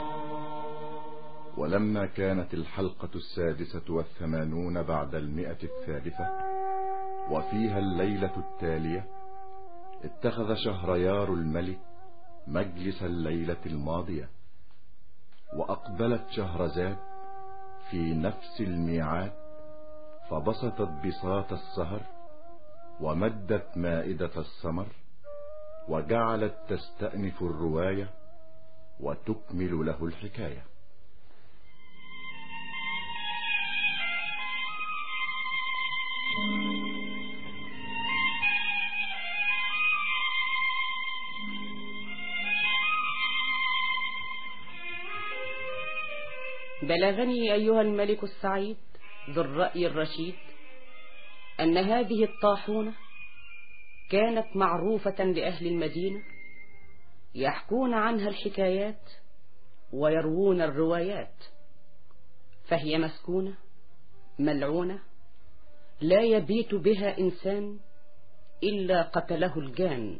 ولما كانت الحلقة السادسة والثمانون بعد المئة الثالثة وفيها الليلة التالية اتخذ شهريار الملك مجلس الليلة الماضية وأقبلت شهرزاد في نفس الميعاد فبسطت بساط السهر ومدت مائدة السمر وجعلت تستأنف الرواية وتكمل له الحكاية بلغني أيها الملك السعيد ذو الرأي الرشيد أن هذه الطاحونة كانت معروفة لأهل المدينة يحكون عنها الحكايات ويروون الروايات فهي مسكونة ملعونة لا يبيت بها إنسان إلا قتله الجان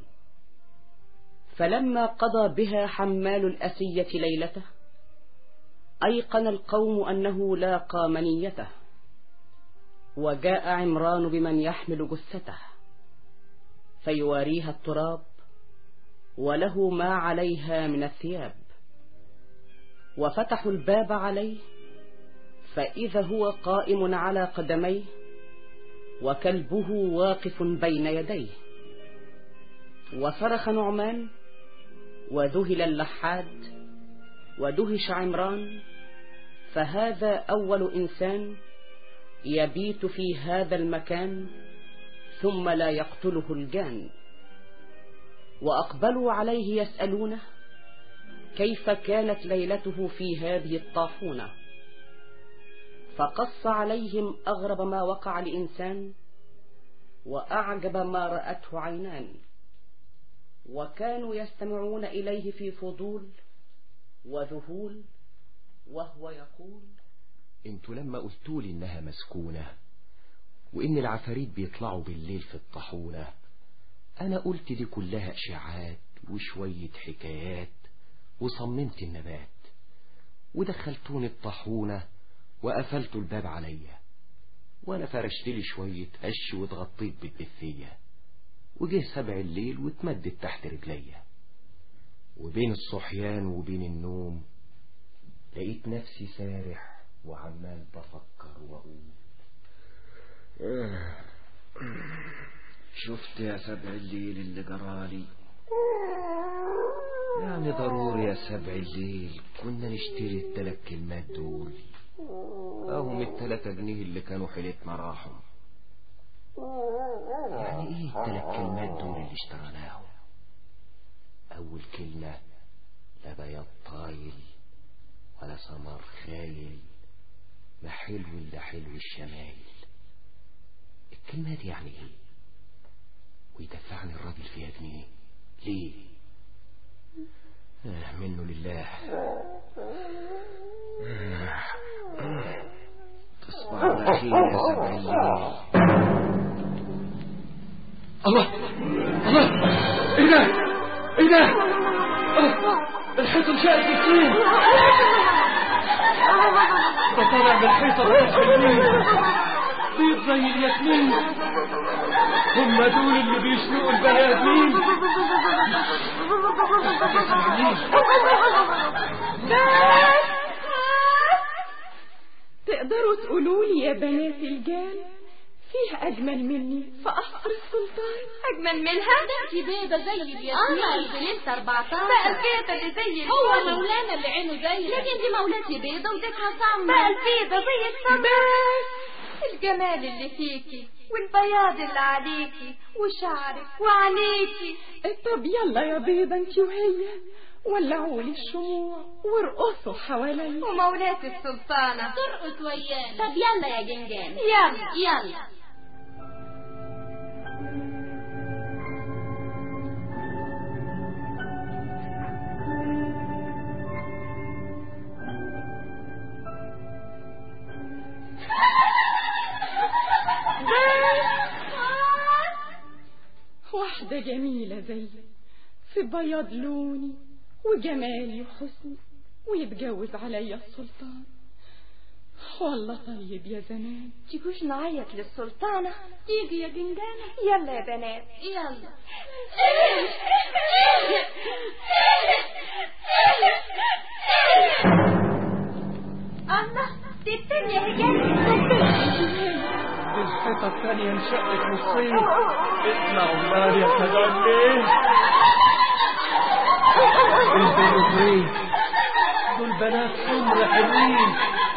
فلما قضى بها حمال الأسية ليلته أيقن القوم أنه لاقى منيته وجاء عمران بمن يحمل جثته فيواريها التراب وله ما عليها من الثياب وفتحوا الباب عليه فإذا هو قائم على قدميه وكلبه واقف بين يديه وصرخ نعمان وذهل اللحاد ودهش عمران فهذا أول إنسان يبيت في هذا المكان ثم لا يقتله الجان وأقبلوا عليه يسألونه كيف كانت ليلته في هذه الطاحونة فقص عليهم أغرب ما وقع لإنسان وأعجب ما رأته عينان وكانوا يستمعون إليه في فضول وذهول وهو يقول انتوا لما قلتولي انها مسكونة وان العفاريت بيطلعوا بالليل في الطاحونة انا قلت دي كلها اشاعات وشوية حكايات وصممت النبات ودخلتوني الطاحونة وقفلتوا الباب عليا وانا فرشت لي شوية قش واتغطيت بالدفية وجه سبع الليل واتمدت تحت رجليا وبين الصحيان وبين النوم لقيت نفسي سارح وعمال بفكر واقول شفت يا سبع الليل اللي جرالي يعني ضروري يا سبع الليل كنا نشتري التلات كلمات دول اهم التلاتة جنيه اللي كانوا حيلتنا راحوا يعني ايه التلات كلمات دول اللي اشتريناهم اول كلمة لا بياض طايل ولا سمر خايل ما حلو الا حلو الشمايل الكلمة دي يعني ايه ويدفعني الراجل فيها جنيه ليه آه منه لله آه. تصبح على خير يا سبع الليل الله الله ايه ده ايه ده الله الحيطة انشقت بالطين ده طالع بالحيطة بالياسمين بيض زي الياسمين هم دول اللي بيشنقوا البني ادمين تقدروا تقولوا لي يا بنات الجان فيه أجمل مني في قصر السلطان أجمل منها انت بيضة زي الياسمين آه. بنت 14 بقى البيضة اللي زي هو الفل. مولانا اللي عينه زي لكن دي مولاتي بيضة وديكها صعمة بقى البيضة زي السما الجمال اللي فيكي والبياض اللي عليكي وشعرك وعينيكي طب يلا يا بيضة انت وهي ولعوا لي الشموع وارقصوا حواليا ومولاتي السلطانة ترقص ويانا طب يلا يا جنجان يلا يلا واحدة جميلة زي في بياض لوني وجمالي وحسني ويتجوز عليا السلطان والله طيب يا زمان تيجوش نعيط للسلطانة تيجي يا جنجانة يلا يا بنات يلا الله دي الدنيا اللي جاية دي الحيطة الثانية انشقت نصين اسمعوا النار يا سلام ليه انزلوا فين دول بنات سمر حلوين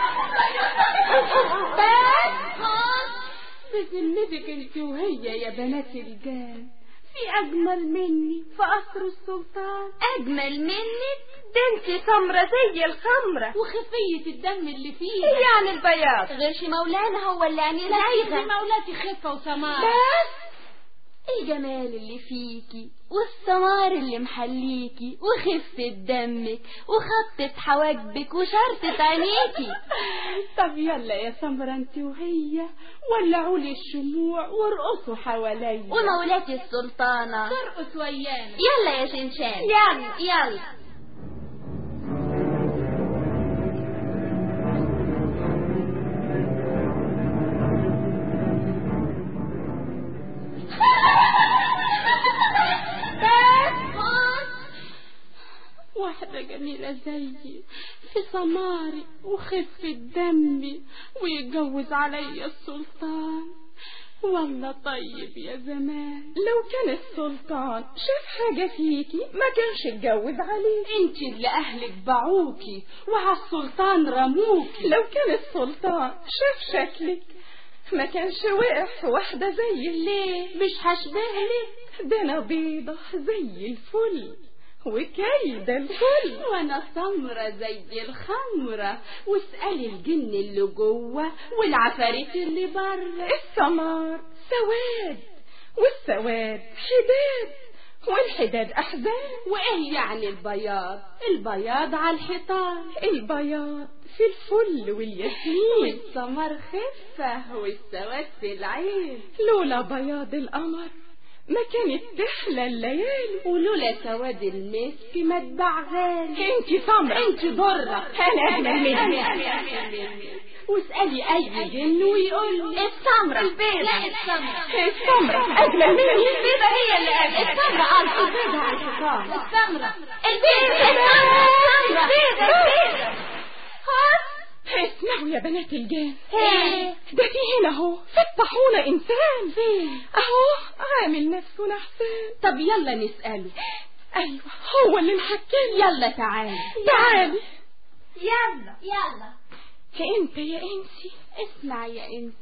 بذمتك انت وهي يا بنات الجان في اجمل مني في قصر السلطان أجمل منك ده انت سمرة زي الخمرة وخفية الدم اللي فيها يعني البياض غيرش مولانا هو اللي عينيه لا، لايغة دي مولاتي خفة وسماء بس الجمال اللي فيكي والسمار اللي محليكي وخفة دمك وخطة حواجبك وشرطة عينيكي طب يلا يا سمرة انت وهي ولعوا لي الشموع وارقصوا حواليا ومولاتي السلطانة ترقص ويانا يلا يا شنشان يلا يلا واحدة جميلة زيي في سماري وخفة دمي ويتجوز عليا السلطان والله طيب يا زمان لو كان السلطان شاف حاجة فيكي ما كانش اتجوز عليك انت اللي اهلك باعوكي وعلى السلطان رموكي لو كان السلطان شاف شكلك ما كانش وقع في واحدة زي ليه مش هشبهلك ده انا بيضة زي الفل وكايدة الفل وانا سمرة زي الخمرة واسألي الجن اللي جوه والعفاريت اللي بره السمار سواد والسواد حداد والحداد أحزان وايه يعني البياض البياض على الحيطان البياض في الفل والياسمين والسمر خفة والسواد في العين لولا بياض القمر ما كانت تحلى الليالي ولولا سواد المسك ما اتباع غالي انت سمرة انت ضرة انا اجمل منك واسألي اي جن ويقول لي السمرة البيضة لا السمرة السمرة اجمل منك البيضة هي اللي أجمل السمرة قصدي البيضة على الحيطان السمرة البيضة السمرة البيضة البيضة اسمعوا يا بنات الجان ايه ده في هنا اهو في الطاحونة انسان فين اهو عامل نفسه نحسان طب يلا نسأله ايوه هو اللي محكي يلا تعالي تعالي يلا يلا انت يا انسي اسمع يا انت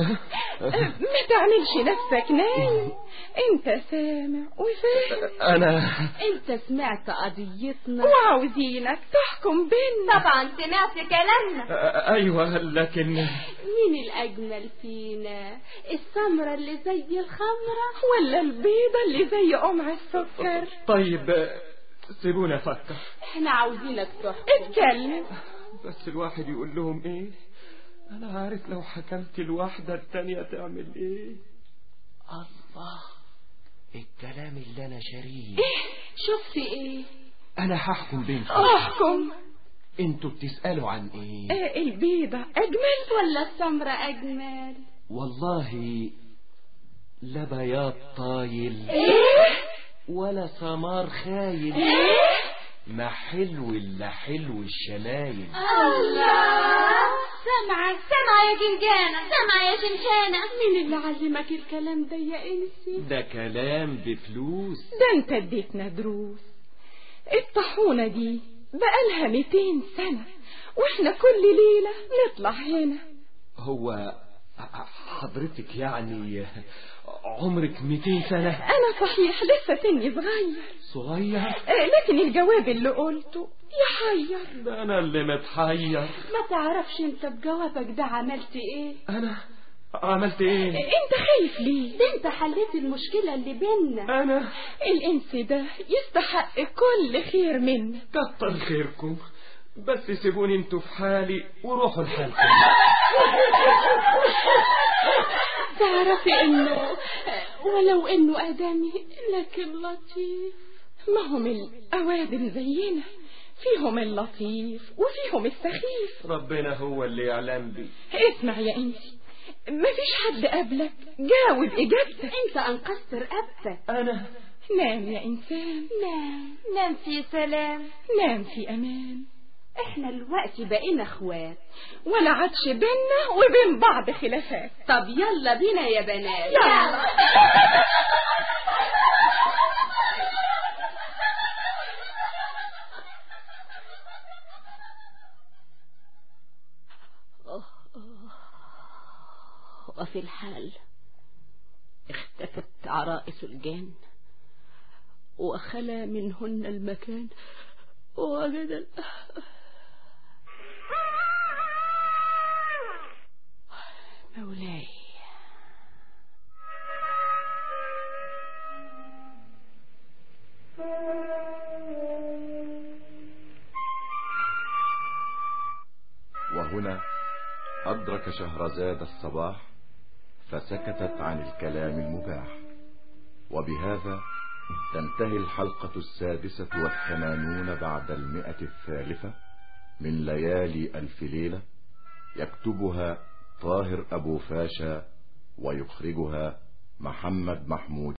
ما تعملش نفسك نايم انت سامع وفاهم انا انت سمعت قضيتنا وعاوزينك تحكم بينا طبعا سمعت كلامنا ايوه لكن مين الاجمل فينا السمرة اللي زي الخمرة ولا البيضة اللي زي قمع السكر طيب سيبوني افكر احنا عاوزينك تحكم اتكلم بس الواحد يقول لهم ايه انا عارف لو حكمت الواحدة التانية تعمل ايه الله الكلام اللي انا شاريه شفت ايه انا هحكم بينكم احكم انتوا بتسألوا عن ايه آه البيضة اجمل ولا السمرة اجمل والله لا بياض طايل ولا سمار خايل ما حلو الا حلو الشمايل الله سمعة سمعة يا جنجانة سمعة يا شنشانة مين اللي علمك الكلام ده يا انسي ده كلام بفلوس ده انت اديتنا دروس الطاحونة دي بقالها 200 سنة واحنا كل ليلة نطلع هنا هو حضرتك يعني عمرك 200 سنة انا صحيح لسه سني صغير صغير آه، لكن الجواب اللي قلته يحير ده انا اللي متحير ما تعرفش انت بجوابك ده عملت ايه انا عملت ايه انت خايف ليه ده انت حليت المشكلة اللي بينا انا الانس ده يستحق كل خير منك كتر خيركم بس سيبوني انتوا في حالي وروحوا لحالكم تعرفي انه ولو انه ادمي لكن لطيف ما هم الاوادم زينا فيهم اللطيف وفيهم السخيف ربنا هو اللي يعلم بي اسمع يا انسي مفيش حد قبلك جاوب اجابتك انت انقذت رقبتك انا نام يا انسان نام نام في سلام نام في امان احنا الوقت بقينا اخوات ولا عادش بينا وبين بعض خلافات طب يلا بينا يا بنات يلا وفي الحال اختفت عرائس الجان وخلا منهن المكان ووجد ال- مولاي وهنا أدرك شهرزاد الصباح فسكتت عن الكلام المباح وبهذا تنتهي الحلقة السادسة والثمانون بعد المئة الثالثة من ليالي ألف ليلة يكتبها طاهر أبو فاشا ويخرجها محمد محمود